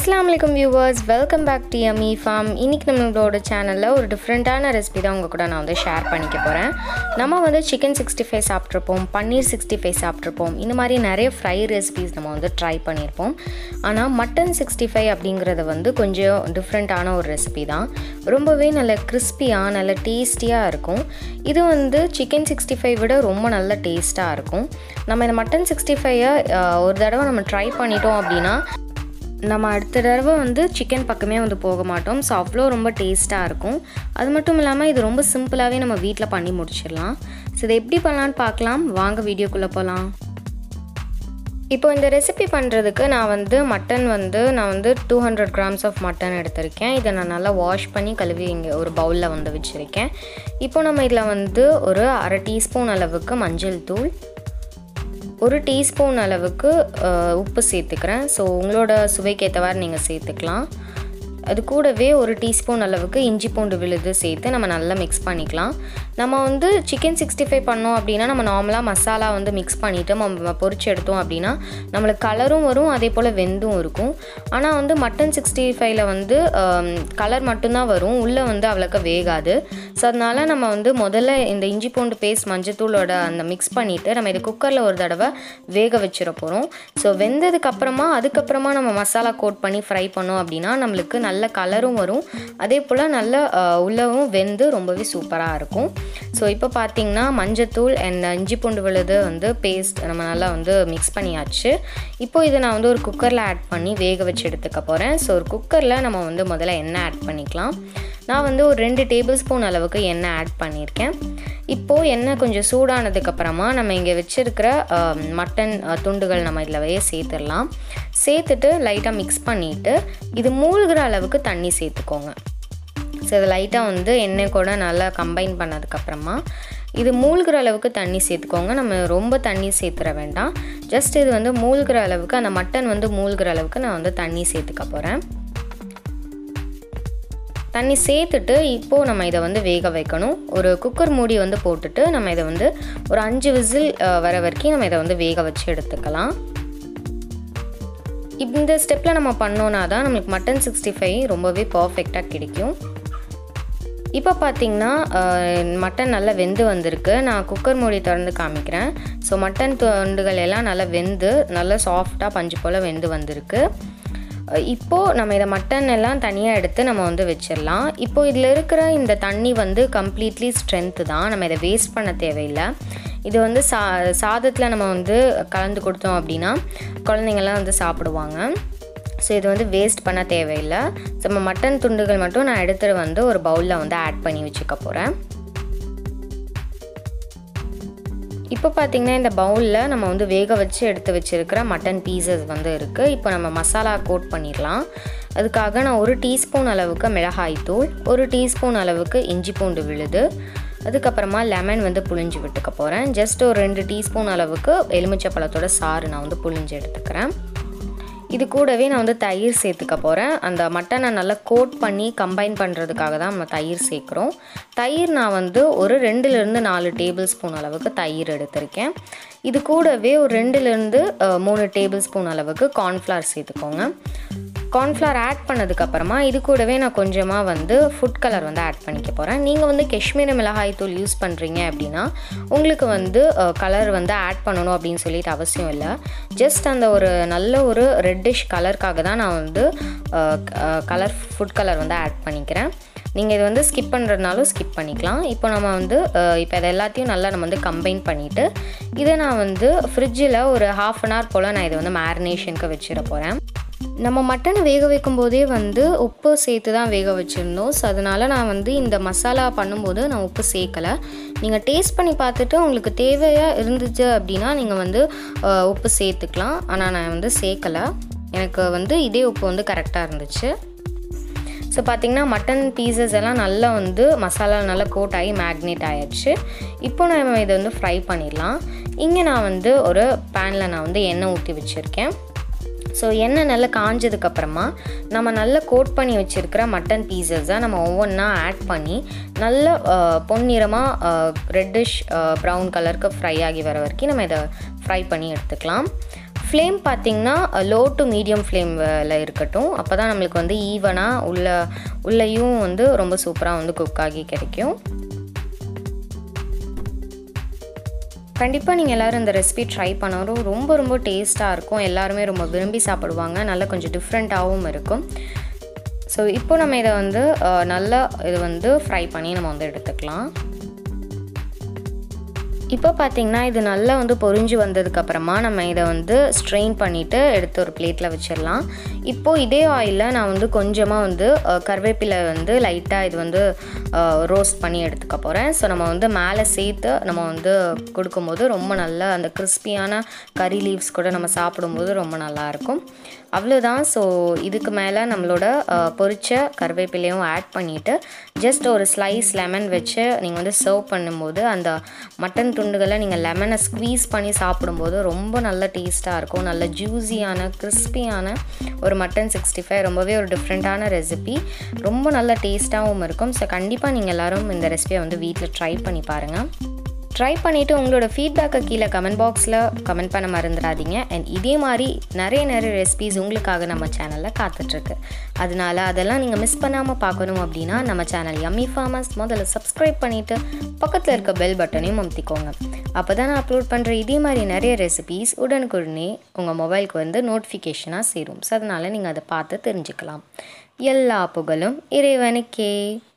அஸ்லாம் வலைக்கம் viewers welcome back to Emmy farm இன்றைக்கி நம்மளோட சேனலில் ஒரு டிஃப்ரெண்ட்டான ரெசிபி தான் உங்கள் கூட நான் வந்து ஷேர் பண்ணிக்க போகிறேன் நம்ம வந்து சிக்கன் சிக்ஸ்டி ஃபைவ் சாப்பிட்ருப்போம் பன்னீர் சிக்ஸ்டி ஃபைவ் சாப்பிட்ருப்போம் இந்த மாதிரி நிறைய ஃப்ரை ரெசிபிஸ் நம்ம வந்து ட்ரை பண்ணியிருப்போம் ஆனால் மட்டன் சிக்ஸ்டி ஃபைவ் அப்படிங்கிறது வந்து கொஞ்சம் டிஃப்ரெண்ட்டான ஒரு ரெசிபி தான் ரொம்பவே நல்ல கிறிஸ்பியாக நல்ல டேஸ்டியாக இருக்கும் இது வந்து சிக்கன் சிக்ஸ்டி ஃபைவ் விட ரொம்ப நல்ல டேஸ்ட்டாக இருக்கும் நம்ம இந்த மட்டன் சிக்ஸ்டி ஃபைவை ஒரு தடவை நம்ம ட்ரை பண்ணிட்டோம் அப்படின்னா நம்ம அடுத்த தடவை வந்து சிக்கன் பக்கமே வந்து போக மாட்டோம் ஸோ அவ்வளோ ரொம்ப டேஸ்ட்டாக இருக்கும் அது மட்டும் இல்லாமல் இது ரொம்ப சிம்பிளாகவே நம்ம வீட்டில் பண்ணி முடிச்சிடலாம் ஸோ இதை எப்படி பண்ணலான்னு பார்க்கலாம் வாங்க வீடியோக்குள்ளே போகலாம் இப்போ இந்த ரெசிபி பண்ணுறதுக்கு நான் வந்து மட்டன் வந்து நான் வந்து two hundred grams of mutton எடுத்திருக்கேன் இதை நான் நல்லா வாஷ் பண்ணி கழுவி இங்கே ஒரு பவுலில் வந்து வச்சுருக்கேன் இப்போ நம்ம இதில் வந்து ஒரு அரை டீஸ்பூன் அளவுக்கு மஞ்சள் தூள் ஒரு டீஸ்பூன் அளவுக்கு உப்பு சேர்த்துக்கிறேன் ஸோ உங்களோட சுவைக்கு ஏற்றவாறு நீங்கள் சேர்த்துக்கலாம் அது கூடவே ஒரு டீஸ்பூன் அளவுக்கு இஞ்சி பூண்டு விழுது சேர்த்து நம்ம நல்லா மிக்ஸ் பண்ணிக்கலாம் நம்ம வந்து சிக்கன் சிக்ஸ்டி ஃபைவ் பண்ணோம் அப்படின்னா நம்ம நார்மலாக மசாலா வந்து மிக்ஸ் பண்ணிவிட்டு நம்ம பொரிச்சு எடுத்தோம் அப்படின்னா நம்மளுக்கு கலரும் வரும் அதே போல் வெந்தும் இருக்கும் ஆனால் வந்து மட்டன் சிக்ஸ்டி ஃபைவ்ல வந்து கலர் மட்டும்தான் வரும் உள்ளே வந்து அவ்வளோக்கா வேகாது ஸோ அதனால் நம்ம வந்து முதல்ல இந்த இஞ்சி பூண்டு பேஸ்ட் மஞ்சத்தூளோட அந்த மிக்ஸ் பண்ணிவிட்டு நம்ம இதை குக்கரில் ஒரு தடவை வேக வச்சிட போகிறோம் ஸோ வெந்ததுக்கப்புறமா அதுக்கப்புறமா நம்ம மசாலா கோட் பண்ணி ஃப்ரை பண்ணோம் அப்படின்னா நம்மளுக்கு நல்ல கலரும் வரும் அதே போல் நல்ல உள்ளவும் வெந்து ரொம்பவே சூப்பராக இருக்கும் ஸோ இப்போ பார்த்தீங்கன்னா மஞ்சத்தூள் அண்ட் இஞ்சி பூண்டு விழுது வந்து பேஸ்ட் நம்ம நல்லா வந்து மிக்ஸ் பண்ணியாச்சு இப்போ இதை நான் வந்து ஒரு குக்கரில் ஆட் பண்ணி வேக வச்சு எடுத்துக்க போகிறேன் ஸோ ஒரு குக்கரில் நம்ம வந்து முதல்ல எண்ணெய் ஆட் பண்ணிக்கலாம் நான் வந்து ஒரு ரெண்டு டேபிள் ஸ்பூன் அளவுக்கு எண்ணெய் ஆட் பண்ணியிருக்கேன் இப்போது எண்ணெய் கொஞ்சம் சூடானதுக்கப்புறமா நம்ம இங்கே வச்சுருக்கிற மட்டன் துண்டுகள் நம்ம இதில் வைய சேர்த்துடலாம் சேர்த்துட்டு லைட்டாக மிக்ஸ் பண்ணிவிட்டு இது மூழ்கிற அளவுக்கு தண்ணி சேர்த்துக்கோங்க ஸோ இது லைட்டாக வந்து எண்ணெய் கூட நல்லா கம்பைன் பண்ணதுக்கப்புறமா இது மூழ்கிற அளவுக்கு தண்ணி சேர்த்துக்கோங்க நம்ம ரொம்ப தண்ணி சேர்த்துற வேண்டாம் ஜஸ்ட் இது வந்து மூழ்கிற அளவுக்கு அந்த மட்டன் வந்து மூழ்கிற அளவுக்கு நான் வந்து தண்ணி சேர்த்துக்க போகிறேன் தண்ணி சேர்த்துட்டு இப்போது நம்ம இதை வந்து வேக வைக்கணும் ஒரு குக்கர் மூடி வந்து போட்டுட்டு நம்ம இதை வந்து ஒரு அஞ்சு விசில் வர வரைக்கும் நம்ம இதை வந்து வேக வச்சு எடுத்துக்கலாம் இந்த ஸ்டெப்பில் நம்ம பண்ணோன்னா தான் நம்மளுக்கு மட்டன் சிக்ஸ்டி ஃபைவ் ரொம்பவே பர்ஃபெக்டாக கிடைக்கும் இப்போ பார்த்தீங்கன்னா மட்டன் நல்லா வெந்து வந்திருக்கு நான் குக்கர் மூடி திறந்து காமிக்கிறேன் ஸோ மட்டன் துண்டுகள் எல்லாம் நல்லா வெந்து நல்லா சாஃப்டாக பஞ்சு போல் வெந்து வந்திருக்கு இப்போது நம்ம இதை மட்டன் எல்லாம் தனியாக எடுத்து நம்ம வந்து வச்சிடலாம் இப்போது இதில் இருக்கிற இந்த தண்ணி வந்து கம்ப்ளீட்லி ஸ்ட்ரென்த்து தான் நம்ம இதை வேஸ்ட் பண்ண தேவையில்லை இது வந்து சா சாதத்தில் நம்ம வந்து கலந்து கொடுத்தோம் அப்படின்னா குழந்தைங்கள்லாம் வந்து சாப்பிடுவாங்க ஸோ இது வந்து வேஸ்ட் பண்ண தேவையில்லை ஸோ நம்ம மட்டன் துண்டுகள் மட்டும் நான் எடுத்துகிட்டு வந்து ஒரு பவுலில் வந்து ஆட் பண்ணி வச்சுக்க போகிறேன் இப்போ பார்த்திங்கன்னா இந்த பவுலில் நம்ம வந்து வேக வச்சு எடுத்து வச்சுருக்கிற மட்டன் பீசஸ் வந்து இருக்குது இப்போ நம்ம மசாலா கோட் பண்ணிடலாம் அதுக்காக நான் ஒரு டீஸ்பூன் அளவுக்கு மிளகாய் தூள் ஒரு டீஸ்பூன் அளவுக்கு இஞ்சி பூண்டு விழுது அதுக்கப்புறமா லெமன் வந்து புழிஞ்சு விட்டுக்க போகிறேன் ஜஸ்ட் ஒரு ரெண்டு டீஸ்பூன் அளவுக்கு எலுமிச்சை பழத்தோட சாறு நான் வந்து புழிஞ்சு எடுத்துக்கிறேன் இது கூடவே நான் வந்து தயிர் சேர்த்துக்க போகிறேன் அந்த மட்டனை நல்லா கோட் பண்ணி கம்பைன் பண்ணுறதுக்காக தான் நம்ம தயிர் சேர்க்குறோம் தயிர் நான் வந்து ஒரு ரெண்டுலேருந்து நாலு டேபிள் ஸ்பூன் அளவுக்கு தயிர் எடுத்திருக்கேன் இது கூடவே ஒரு ரெண்டுலேருந்து மூணு டேபிள் ஸ்பூன் அளவுக்கு கார்ன்ஃப்ளவர் சேர்த்துக்கோங்க கார்ன்ஃப்ளவர் ஆட் பண்ணதுக்கப்புறமா இது கூடவே நான் கொஞ்சமாக வந்து ஃபுட் கலர் வந்து ஆட் பண்ணிக்க போகிறேன் நீங்கள் வந்து காஷ்மீரி மிளகாய் தூள் யூஸ் பண்ணுறீங்க அப்படின்னா உங்களுக்கு வந்து கலர் வந்து ஆட் பண்ணணும் அப்படின்னு சொல்லிட்டு அவசியம் இல்லை ஜஸ்ட் அந்த ஒரு நல்ல ஒரு ரெட்டிஷ் கலருக்காக தான் நான் வந்து கலர் ஃபுட் கலர் வந்து ஆட் பண்ணிக்கிறேன் நீங்கள் இது வந்து ஸ்கிப் பண்ணுறதுனாலும் ஸ்கிப் பண்ணிக்கலாம் இப்போ நம்ம வந்து இப்போ இது எல்லாத்தையும் நல்லா நம்ம வந்து கம்பைன் பண்ணிவிட்டு இதை நான் வந்து ஃப்ரிட்ஜில் ஒரு ஹாஃப் அன் ஹவர் போல் நான் இதை வந்து மேரினேஷனுக்கு வச்சிட போகிறேன் நம்ம மட்டனை வேக வைக்கும் போதே வந்து உப்பு சேர்த்து தான் வேக வச்சுருந்தோம் ஸோ அதனால் நான் வந்து இந்த மசாலா பண்ணும்போது நான் உப்பு சேர்க்கலை நீங்கள் டேஸ்ட் பண்ணி பார்த்துட்டு உங்களுக்கு தேவையாக இருந்துச்சு அப்படின்னா நீங்கள் வந்து உப்பு சேர்த்துக்கலாம் ஆனால் நான் வந்து சேர்க்கலை எனக்கு வந்து இதே உப்பு வந்து கரெக்டாக இருந்துச்சு ஸோ பார்த்திங்கன்னா மட்டன் பீசஸ் எல்லாம் நல்லா வந்து மசாலா நல்லா கோட் ஆகி மேக்னேட் ஆகிடுச்சு இப்போ நம்ம இதை வந்து ஃப்ரை பண்ணிடலாம் இங்கே நான் வந்து ஒரு பேனில் நான் வந்து எண்ணெய் ஊற்றி வச்சுருக்கேன் ஸோ எண்ணெய் நல்லா காஞ்சதுக்கப்புறமா நம்ம நல்லா கோட் பண்ணி வச்சுருக்கிற மட்டன் பீசஸை நம்ம ஒவ்வொன்றா ஆட் பண்ணி நல்ல பொன்னிறமாக ரெட்டிஷ் ப்ரௌன் கலருக்கு ஃப்ரை ஆகி வர வரைக்கும் நம்ம இதை ஃப்ரை பண்ணி எடுத்துக்கலாம் ஃப்ளேம் பார்த்திங்கன்னா லோ டு மீடியம் ஃப்ளேமில் இருக்கட்டும் அப்போ தான் நம்மளுக்கு வந்து ஈவனாக உள்ள உள்ளேயும் வந்து ரொம்ப சூப்பராக வந்து குக் ஆகி கிடைக்கும் கண்டிப்பாக நீங்கள் எல்லோரும் இந்த ரெசிபி ட்ரை பண்ணணும் ரொம்ப ரொம்ப டேஸ்ட்டாக இருக்கும் எல்லாருமே ரொம்ப விரும்பி சாப்பிடுவாங்க நல்லா கொஞ்சம் டிஃப்ரெண்ட்டாகவும் இருக்கும் ஸோ இப்போ நம்ம இதை வந்து நல்லா இது வந்து ஃப்ரை பண்ணி நம்ம வந்து எடுத்துக்கலாம் இப்போ பார்த்திங்கன்னா இது நல்லா வந்து பொறிஞ்சு வந்ததுக்கப்புறமா நம்ம இதை வந்து ஸ்ட்ரெயின் பண்ணிவிட்டு எடுத்து ஒரு பிளேட்டில் வச்சிடலாம் இப்போது இதே ஆயிலில் நான் வந்து கொஞ்சமாக வந்து கருவேப்பிலை வந்து லைட்டாக இது வந்து ரோஸ்ட் பண்ணி எடுத்துக்க போகிறேன் ஸோ நம்ம வந்து மேலே சேர்த்து நம்ம வந்து கொடுக்கும்போது ரொம்ப நல்ல அந்த கிறிஸ்பியான கறி லீவ்ஸ் கூட நம்ம சாப்பிடும்போது ரொம்ப நல்லாயிருக்கும் அவ்வளோதான் ஸோ இதுக்கு மேலே நம்மளோட பொரிச்ச கருவேப்பிலையும் ஆட் பண்ணிவிட்டு ஜஸ்ட் ஒரு ஸ்லைஸ் லெமன் வச்சு நீங்கள் வந்து சர்வ் பண்ணும்போது அந்த மட்டன் துண்டுகளை நீங்கள் லெமனை ஸ்க்வீஸ் பண்ணி சாப்பிடும்போது ரொம்ப நல்ல டேஸ்ட்டாக இருக்கும் நல்ல ஜூஸியான கிறிஸ்பியான ஒரு மட்டன் சிக்ஸ்டி ஃபைவ் ரொம்பவே ஒரு டிஃப்ரெண்ட்டான ரெசிபி ரொம்ப நல்ல டேஸ்ட்டாகவும் இருக்கும் ஸோ கண்டிப்பாக நீங்கள் எல்லோரும் இந்த ரெசிபியை வந்து வீட்டில் ட்ரை பண்ணி பாருங்கள் ட்ரை பண்ணிவிட்டு உங்களோட ஃபீட்பேக்கை கீழே கமெண்ட் பாக்ஸில் கமெண்ட் பண்ண மறந்துடாதீங்க அண்ட் இதே மாதிரி நிறைய நிறைய ரெசிபிஸ் உங்களுக்காக நம்ம சேனலில் காத்துட்ருக்கு அதனால அதெல்லாம் நீங்கள் மிஸ் பண்ணாமல் பார்க்கணும் அப்படின்னா நம்ம சேனல் எம்மி ஃபார்மர்ஸ் முதல்ல சப்ஸ்கிரைப் பண்ணிவிட்டு பக்கத்தில் இருக்க பெல் பட்டனையும் அமுத்திக்கோங்க அப்போ தான் நான் அப்லோட் பண்ணுற இதே மாதிரி நிறைய ரெசிபீஸ் உடனுக்குடனே உங்கள் மொபைலுக்கு வந்து நோட்டிஃபிகேஷனாக சேரும் ஸோ அதனால் நீங்கள் அதை பார்த்து தெரிஞ்சுக்கலாம் எல்லா புகழும் இறைவனுக்கே